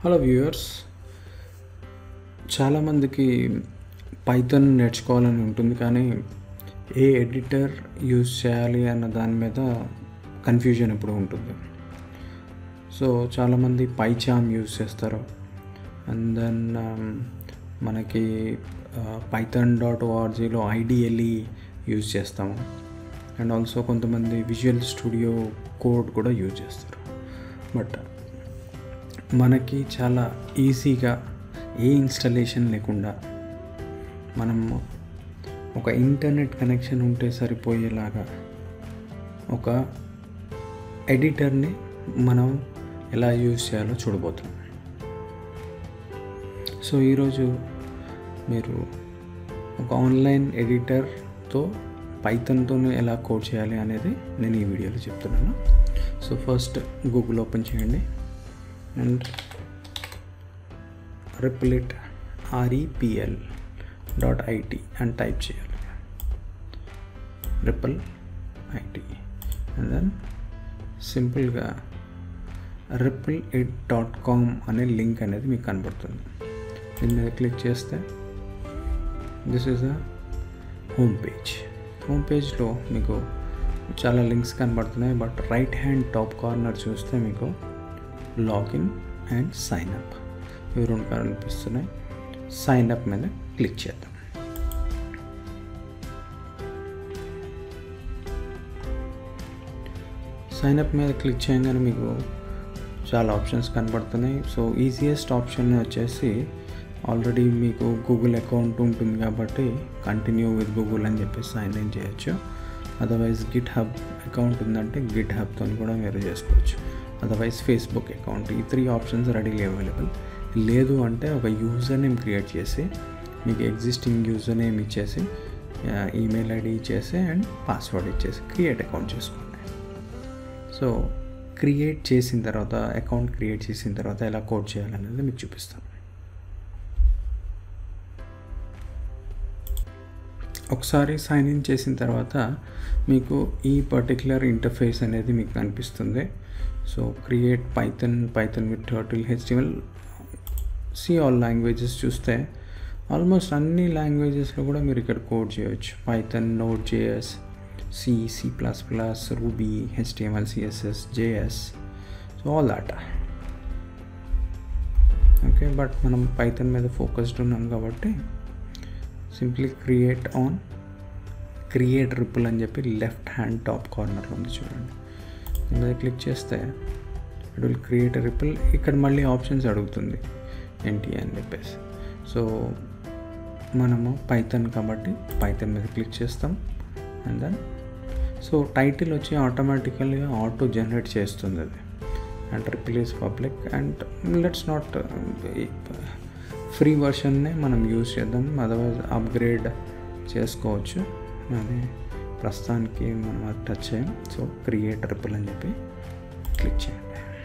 hello viewers చాలామందికి Python నేర్చుకోవాలని ఉంటుంది కానీ ఏ ఎడిటర్ యూజ్ చేయాలి అన్న దాని మీద కన్ఫ్యూజన్ ఎప్పుడు ఉంటుంది సో చాలామంది పైచామ్ యూజ్ చేస్తారు అండ్ దెన్ మనకి పైథాన్ డాట్ ఓఆర్జీలో ఐడిఎల్ఈ యూజ్ చేస్తాము అండ్ ఆల్సో కొంతమంది విజువల్ స్టూడియో కోడ్ కూడా యూజ్ చేస్తారు బట్ మనకి చాలా ఈజీగా ఏ ఇన్స్టలేషన్ లేకుండా మనం ఒక ఇంటర్నెట్ కనెక్షన్ ఉంటే సరిపోయేలాగా ఒక ఎడిటర్ని మనం ఎలా యూజ్ చేయాలో చూడబోతున్నాం సో ఈరోజు మీరు ఒక ఆన్లైన్ ఎడిటర్తో పైథన్తో ఎలా కోడ్ చేయాలి అనేది నేను ఈ వీడియోలో చెప్తున్నాను సో ఫస్ట్ గూగుల్ ఓపెన్ చేయండి and Replit REPL dot IT అని టైప్ చేయాలి రిపల్ ఐటీ అండ్ దెన్ సింపుల్గా రిపుల్ ఎయిట్ డాట్ కామ్ అనే లింక్ అనేది మీకు కనబడుతుంది దీని మీద క్లిక్ చేస్తే this is a home page home పేజ్లో మీకు చాలా లింక్స్ కనబడుతున్నాయి but right hand top corner చూస్తే మీకు లాగిన్ అండ్ సైన్ అప్ ఇవి రెండు కనిపిస్తున్నాయి సైన్ అప్ మీద క్లిక్ చేద్దాం సైన్ అప్ మీద క్లిక్ చేయగానే మీకు చాలా ఆప్షన్స్ కనబడుతున్నాయి సో ఈజియెస్ట్ ఆప్షన్ వచ్చేసి ఆల్రెడీ మీకు గూగుల్ అకౌంట్ ఉంటుంది కాబట్టి కంటిన్యూ విత్ గూగుల్ అని చెప్పేసి సైన్ ఇన్ చేయొచ్చు అదర్వైజ్ గిట్ హబ్ అకౌంట్ ఉందంటే గిట్ హబ్తో కూడా మీరు చేసుకోవచ్చు అదర్వైజ్ ఫేస్బుక్ అకౌంట్ ఈ త్రీ ఆప్షన్స్ రెడీలీ అవైలబుల్ లేదు అంటే ఒక యూజర్ నేమ్ క్రియేట్ చేసి మీకు ఎగ్జిస్టింగ్ యూజర్ నేమ్ ఇచ్చేసి ఈమెయిల్ ఐడి ఇచ్చేసి అండ్ పాస్వర్డ్ ఇచ్చేసి క్రియేట్ అకౌంట్ చేసుకోండి సో క్రియేట్ చేసిన తర్వాత అకౌంట్ క్రియేట్ చేసిన తర్వాత ఎలా కోడ్ చేయాలనేది మీకు చూపిస్తాను ఒకసారి సైన్ ఇన్ చేసిన తర్వాత మీకు ఈ పర్టికులర్ ఇంటర్ఫేస్ అనేది మీకు కనిపిస్తుంది so create Python Python with turtle HTML C all languages చూస్తే ఆల్మోస్ట్ అన్ని లాంగ్వేజెస్లో కూడా మీరు ఇక్కడ కోడ్ చేయొచ్చు Python node JS C C plus plus Ruby HTML CSS JS so all that okay but మనం పైథన్ మీద ఫోకస్డ్ ఉన్నాం కాబట్టి simply create on create repl అని చెప్పి లెఫ్ట్ హ్యాండ్ టాప్ కార్నర్లో ఉంది చూడండి దీని మీద క్లిక్ చేస్తే ఇట్ విల్ క్రియేట్ రిపుల్ ఇక్కడ మళ్ళీ ఆప్షన్స్ అడుగుతుంది ఏంటి అని చెప్పేసి సో మనము పైథన్ కాబట్టి పైథన్ మీద క్లిక్ చేస్తాం అండ్ దెన్ సో టైటిల్ వచ్చి ఆటోమేటికల్గా ఆటో జనరేట్ చేస్తుంది అది and repl is public and let's not free వర్షన్నే మనం యూజ్ చేద్దాం అదర్వైజ్ అప్గ్రేడ్ చేసుకోవచ్చు అది ప్రస్తుతానికి మనం అది టచ్ చేయం సో క్రియేట్ రిపుల్ అని చెప్పి క్లిక్ చేయండి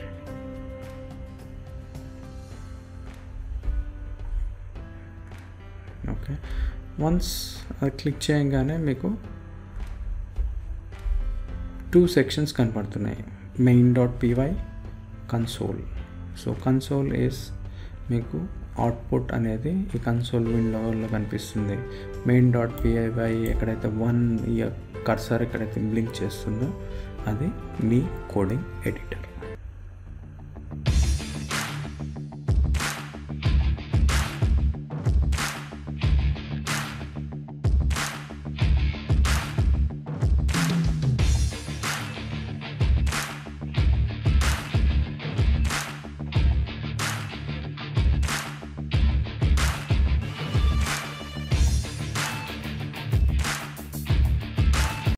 ఓకే వన్స్ అది క్లిక్ చేయగానే మీకు టూ సెక్షన్స్ కనపడుతున్నాయి main dot py console so console is మీకు అవుట్పుట్ అనేది ఈ కన్సోల్ విండోలో కనిపిస్తుంది మెయిన్ డాట్ పిఐవై ఎక్కడైతే వన్ ఇయర్ కర్సర్ ఎక్కడైతే బ్లింక్ చేస్తుందో అది మీ కోడింగ్ ఎడిటర్